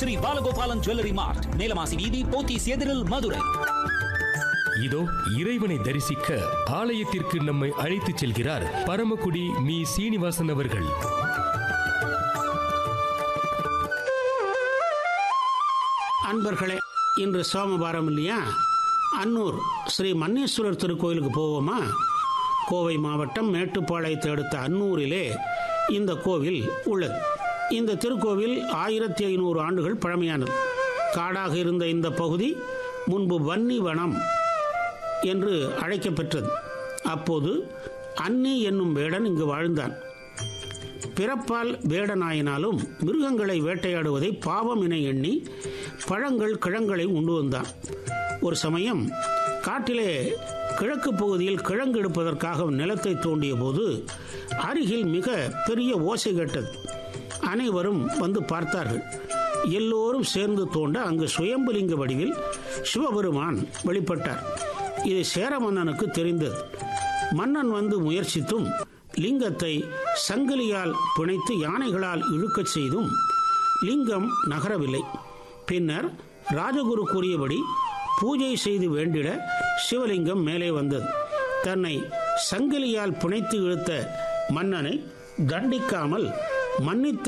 Sri Balagopalan jewellery mart Melamasi Veedhi Pothys எதிரில் மதுரை இதோ இறைவனை தரிசிக்க ஆலயத்திற்கு நம்மை அழைத்துச் செல்கிறார் பரமக்குடி மீ சீனிவாசன் அவர்கள் அன்பர்களே இன்று சோமவாரம் இல்லையா அன்னூர் ஸ்ரீ மன்னீஸ்வரர் திருக்கோயிலுக்கு போவோமா கோவை மாவட்டம் மேட்டுப்பாளையத்தை அடுத்த அன்னூரிலே இந்த கோவில் உள்ளது இந்த திருக்கோவில் ஆயிரத்தி ஐநூறு ஆண்டுகள் பழமையானது காடாக இருந்த இந்த பகுதி முன்பு வன்னி வனம் என்று அழைக்கப்பெற்றது அப்போது அன்னி என்னும் வேடன் இங்கு வாழ்ந்தான் பிறப்பால் வேடனாயினாலும் மிருகங்களை வேட்டையாடுவதை பாவம் என எண்ணி பழங்கள் கிழங்களை உண்டு வந்தான் ஒரு சமயம் காட்டிலே கிழக்கு பகுதியில் கிழங்கு எடுப்பதற்காக நிலத்தை தோண்டிய போது அருகில் மிக பெரிய ஓசை கேட்டது அனைவரும் வந்து பார்த்தார்கள் எல்லோரும் சேர்ந்து தோண்ட அங்கு சுயம்புலிங்க வடிவில் சிவபெருமான் வெளிப்பட்டார் இது சேர மன்னனுக்கு தெரிந்தது மன்னன் வந்து முயற்சித்தும் லிங்கத்தை சங்கிலியால் பிணைத்து யானைகளால் இழுக்கச் செய்தும் லிங்கம் நகரவில்லை பின்னர் ராஜகுரு கூறியபடி பூஜை செய்து வேண்டிட சிவலிங்கம் மேலே வந்தது தன்னை சங்கிலியால் பிணைத்து இழுத்த மன்னனை தண்டிக்காமல் மன்னித்த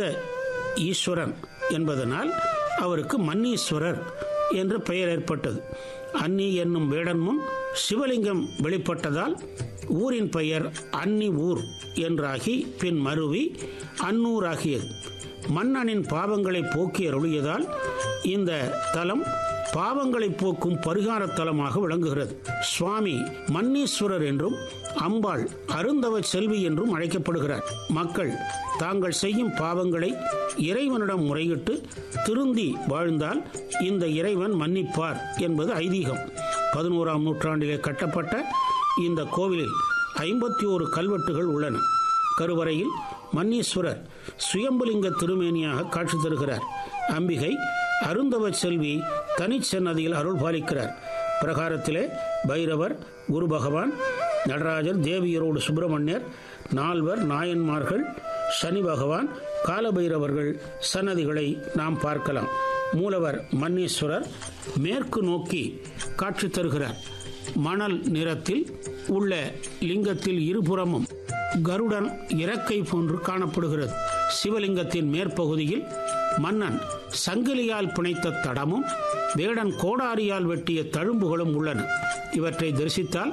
ஈஸ்வரன் என்பதனால் அவருக்கு மன்னீஸ்வரர் என்ற பெயர் ஏற்பட்டது அன்னி என்னும் வேடன் முன் சிவலிங்கம் வெளிப்பட்டதால் ஊரின் பெயர் அன்னி ஊர் என்றாகி பின் மருவி அன்னூராகியது மன்னனின் பாவங்களை போக்கி அருளியதால் இந்த தலம் பாவங்களை போக்கும் பரிகார தலமாக விளங்குகிறது சுவாமி மன்னீஸ்வரர் என்றும் அம்பாள் அருந்தவ செல்வி என்றும் அழைக்கப்படுகிறார் மக்கள் தாங்கள் செய்யும் பாவங்களை இறைவனிடம் முறையிட்டு திருந்தி வாழ்ந்தால் இந்த இறைவன் மன்னிப்பார் என்பது ஐதீகம் பதினோராம் நூற்றாண்டிலே கட்டப்பட்ட இந்த கோவிலில் ஐம்பத்தி ஓரு கல்வெட்டுகள் உள்ளன கருவறையில் மன்னீஸ்வரர் சுயம்புலிங்க திருமேனியாக காட்சி தருகிறார் அம்பிகை அருந்தவ செல்வி தனிச்சன்னதியில் அருள் பாலிக்கிறார் பிரகாரத்திலே பைரவர் குரு பகவான் நடராஜர் தேவியரோடு சுப்பிரமணியர் நால்வர் நாயன்மார்கள் சனி பகவான் காலபைரவர்கள் சன்னதிகளை நாம் பார்க்கலாம் மூலவர் மன்னீஸ்வரர் மேற்கு நோக்கி காட்சி தருகிறார் மணல் நிறத்தில் உள்ள லிங்கத்தில் இருபுறமும் கருடன் இறக்கை போன்று காணப்படுகிறது சிவலிங்கத்தின் மேற்பகுதியில் மன்னன் சங்கிலியால் பிணைத்த தடமும் வேடன் கோடாரியால் வெட்டிய தழும்புகளும் உள்ளன இவற்றை தரிசித்தால்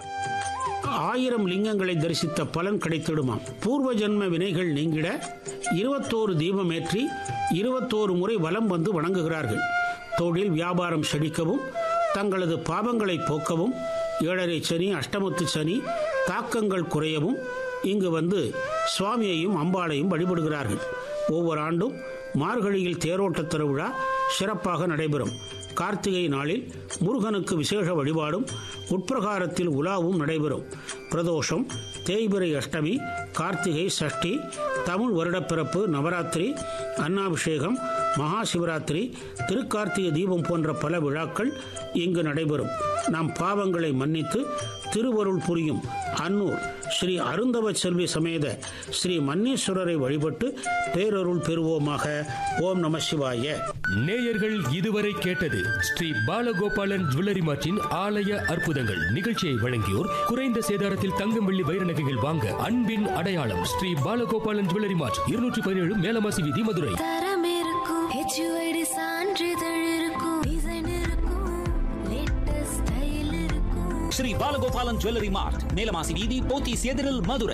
ஆயிரம் லிங்கங்களை தரிசித்த பலன் கிடைத்திடுமாம் பூர்வ ஜென்ம வினைகள் நீங்கிட இருபத்தோரு தீபமேற்றி இருபத்தோரு முறை வலம் வந்து வணங்குகிறார்கள் தொழில் வியாபாரம் செழிக்கவும் தங்களது பாவங்களை போக்கவும் ஏழரை சனி அஷ்டமத்து சனி தாக்கங்கள் குறையவும் இங்கு வந்து சுவாமியையும் அம்பாளையும் வழிபடுகிறார்கள் ஒவ்வொரு ஆண்டும் மார்கழியில் தேரோட்ட திருவிழா சிறப்பாக நடைபெறும் கார்த்திகை நாளில் முருகனுக்கு விசேஷ வழிபாடும் உட்பிரகாரத்தில் உலாவும் நடைபெறும் பிரதோஷம் தேய்பிரை அஷ்டமி கார்த்திகை சஷ்டி தமிழ் வருடப்பிறப்பு நவராத்திரி அன்னாபிஷேகம் மகா சிவராத்திரி திருக்கார்த்திகை தீபம் போன்ற பல விழாக்கள் இங்கு நடைபெறும் நம் பாவங்களை மன்னித்து திருவருள் புரியும் அன்னூர் ஸ்ரீ அருந்தவ செல்வி சமேத ஸ்ரீ மன்னீஸ்வரரை வழிபட்டு பேரருள் பெறுவோமாக ஓம் நம சிவாய நேயர்கள் இதுவரை கேட்டது ஸ்ரீ பாலகோபாலன் ஜுவல்லரி மார்ட்டின் ஆலய அற்புதங்கள் நிகழ்ச்சியை வழங்கியோர் குறைந்த சேதாரத்தில் தங்கம் வெள்ளி வைர நகைகள் வாங்க அன்பின் அடையாளம் ஸ்ரீ பாலகோபாலன் ஜுவல்லரி மார்ட் இருநூற்றி பதினேழு மேலமாசி வீதி மதுரை தரம் இருக்கும் ஹெச்யூஐடி சான்றிதழ் இருக்கும் டிசைன் இருக்கும் லேட்டஸ்ட் ஸ்டைல் இருக்கும் ஸ்ரீ பாலகோபாலன் ஜுவல்லரி மார்ட் மேலமாசி வீதி போத்தீஸ் எதிரில் மதுரை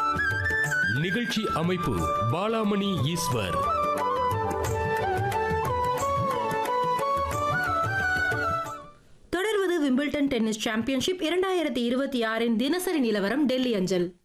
நிகழ்ச்சி அமைப்பு பாலாமணி ஈஸ்வர் தொடர்வது விம்பிள்டன் டென்னிஸ் சாம்பியன்ஷிப் இரண்டாயிரத்தி இருபத்தி ஆறின் தினசரி நிலவரம் டெல்லி அஞ்சல்